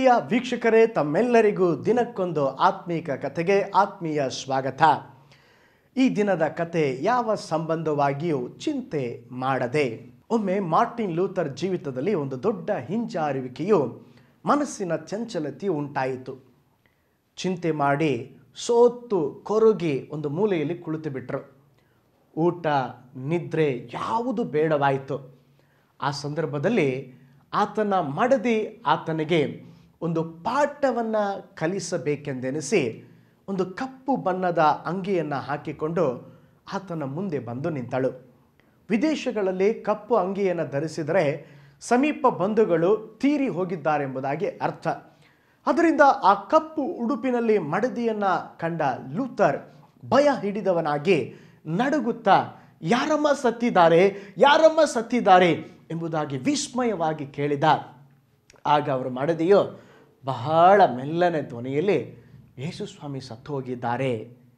ಪ್ರಿಯ ವೀಕ್ಷಕರೇ ತಮ್ಮೆಲ್ಲರಿಗೂ ದಿನಕ್ಕೊಂದು ಆತ್ಮೀಕ ಕಥೆಗೆ ಆತ್ಮೀಯ ಸ್ವಾಗತ ಈ ದಿನದ ಕತೆ ಯಾವ ಸಂಬಂಧವಾಗಿಯೂ ಚಿಂತೆ ಮಾಡದೆ ಒಮ್ಮೆ ಮಾರ್ಟಿನ್ ಲೂಥರ್ ಜೀವಿತದಲ್ಲಿ ಒಂದು ದೊಡ್ಡ ಹಿಂಜಾರುವಿಕೆಯು ಮನಸ್ಸಿನ ಚಂಚಲತೆಯು ಉಂಟಾಯಿತು ಚಿಂತೆ ಮಾಡಿ ಸೋತು ಕೊರಗಿ ಒಂದು ಮೂಲೆಯಲ್ಲಿ ಕುಳಿತು ಬಿಟ್ರು ಊಟ ನಿದ್ರೆ ಯಾವುದು ಬೇಡವಾಯಿತು ಆ ಸಂದರ್ಭದಲ್ಲಿ ಆತನ ಮಡದಿ ಆತನಿಗೆ ಒಂದು ಪಾಠವನ್ನು ಕಲಿಸಬೇಕೆಂದೆನಿಸಿ ಒಂದು ಕಪ್ಪು ಬಣ್ಣದ ಅಂಗಿಯನ್ನು ಹಾಕಿಕೊಂಡು ಆತನ ಮುಂದೆ ಬಂದು ನಿಂತಳು ವಿದೇಶಗಳಲ್ಲಿ ಕಪ್ಪು ಅಂಗಿಯನ್ನು ಧರಿಸಿದರೆ ಸಮೀಪ ಬಂಧುಗಳು ತೀರಿ ಹೋಗಿದ್ದಾರೆಂಬುದಾಗಿ ಅರ್ಥ ಅದರಿಂದ ಆ ಕಪ್ಪು ಉಡುಪಿನಲ್ಲಿ ಮಡದಿಯನ್ನ ಕಂಡ ಲೂಥರ್ ಭಯ ಹಿಡಿದವನಾಗಿ ನಡುಗುತ್ತಾ ಯಾರಮ್ಮ ಸತ್ತಿದ್ದಾರೆ ಯಾರಮ್ಮ ಸತ್ತಿದ್ದಾರೆ ಎಂಬುದಾಗಿ ವಿಸ್ಮಯವಾಗಿ ಕೇಳಿದ ಆಗ ಅವರು ಮಡದಿಯು ಬಹಳ ಮೆಲ್ಲನೆ ಧ್ವನಿಯಲ್ಲಿ ಯೇಸು ಸ್ವಾಮಿ ಸತ್ತು ಹೋಗಿದ್ದಾರೆ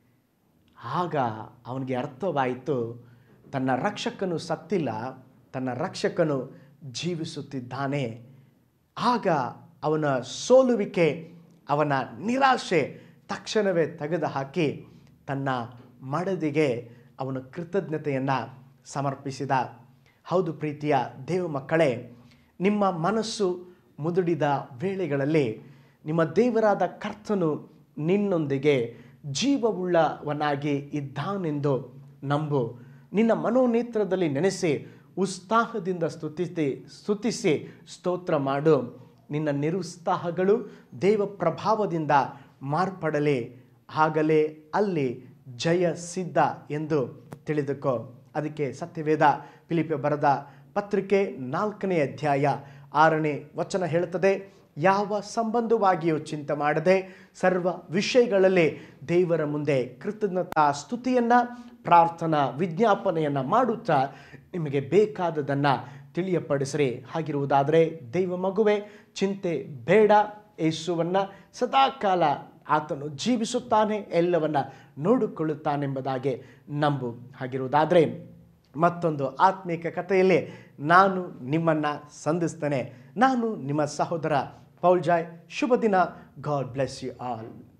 ಆಗ ಅವನಿಗೆ ಅರ್ಥವಾಯಿತು ತನ್ನ ರಕ್ಷಕನು ಸತ್ತಿಲ್ಲ ತನ್ನ ರಕ್ಷಕನು ಜೀವಿಸುತ್ತಿದ್ದಾನೆ ಆಗ ಅವನ ಸೋಲುವಿಕೆ ಅವನ ನಿರಾಶೆ ತಕ್ಷಣವೇ ತೆಗೆದುಹಾಕಿ ತನ್ನ ಮಡದಿಗೆ ಅವನು ಕೃತಜ್ಞತೆಯನ್ನು ಸಮರ್ಪಿಸಿದ ಹೌದು ಪ್ರೀತಿಯ ದೇವ ಮಕ್ಕಳೇ ನಿಮ್ಮ ಮನಸ್ಸು ಮುದುಡಿದ ವೇಳೆಗಳಲ್ಲಿ ನಿಮ್ಮ ದೇವರಾದ ಕರ್ತನು ನಿನ್ನೊಂದಿಗೆ ಜೀವವುಳ್ಳವನಾಗಿ ಇದ್ದಾನೆಂದು ನಂಬು ನಿನ್ನ ಮನೋನೇತ್ರದಲ್ಲಿ ನೆನೆಸಿ ಉತ್ಸಾಹದಿಂದ ಸ್ತುತಿಸಿ ಸ್ತುತಿಸಿ ಸ್ತೋತ್ರ ಮಾಡು ನಿನ್ನ ನಿರುತ್ಸಾಹಗಳು ದೇವ ಪ್ರಭಾವದಿಂದ ಮಾರ್ಪಡಲಿ ಆಗಲೇ ಅಲ್ಲಿ ಜಯ ಸಿದ್ಧ ಎಂದು ತಿಳಿದುಕೋ ಅದಕ್ಕೆ ಸತ್ಯವೇದ ಫಿಲಿಪೆ ಬರೆದ ಪತ್ರಿಕೆ ನಾಲ್ಕನೇ ಅಧ್ಯಾಯ ಆರನೇ ವಚನ ಹೇಳುತ್ತದೆ ಯಾವ ಸಂಬಂಧವಾಗಿಯೂ ಚಿಂತೆ ಮಾಡದೆ ಸರ್ವ ವಿಷಯಗಳಲ್ಲಿ ದೇವರ ಮುಂದೆ ಕೃತಜ್ಞತಾ ಸ್ತುತಿಯನ್ನು ಪ್ರಾರ್ಥನಾ ವಿಜ್ಞಾಪನೆಯನ್ನು ಮಾಡುತ್ತಾ ನಿಮಗೆ ಬೇಕಾದದನ್ನು ತಿಳಿಯಪಡಿಸ್ರಿ ಹಾಗಿರುವುದಾದರೆ ದೈವ ಮಗುವೆ ಚಿಂತೆ ಬೇಡ ಯೇಸುವನ್ನು ಸದಾಕಾಲ ಆತನು ಜೀವಿಸುತ್ತಾನೆ ಎಲ್ಲವನ್ನ ನೋಡಿಕೊಳ್ಳುತ್ತಾನೆಂಬುದಾಗಿ ನಂಬು ಹಾಗಿರುವುದಾದರೆ ಮತ್ತೊಂದು ಆತ್ಮೀಕ ಕಥೆಯಲ್ಲಿ ನಾನು ನಿಮ್ಮನ್ನು ಸಂಧಿಸ್ತೇನೆ ನಾನು ನಿಮ್ಮ ಸಹೋದರ ಪೌಲ್ ಜಾಯ್ ಶುಭ ದಿನ ಗಾಡ್ ಬ್ಲೆಸ್ ಯು ಆಲ್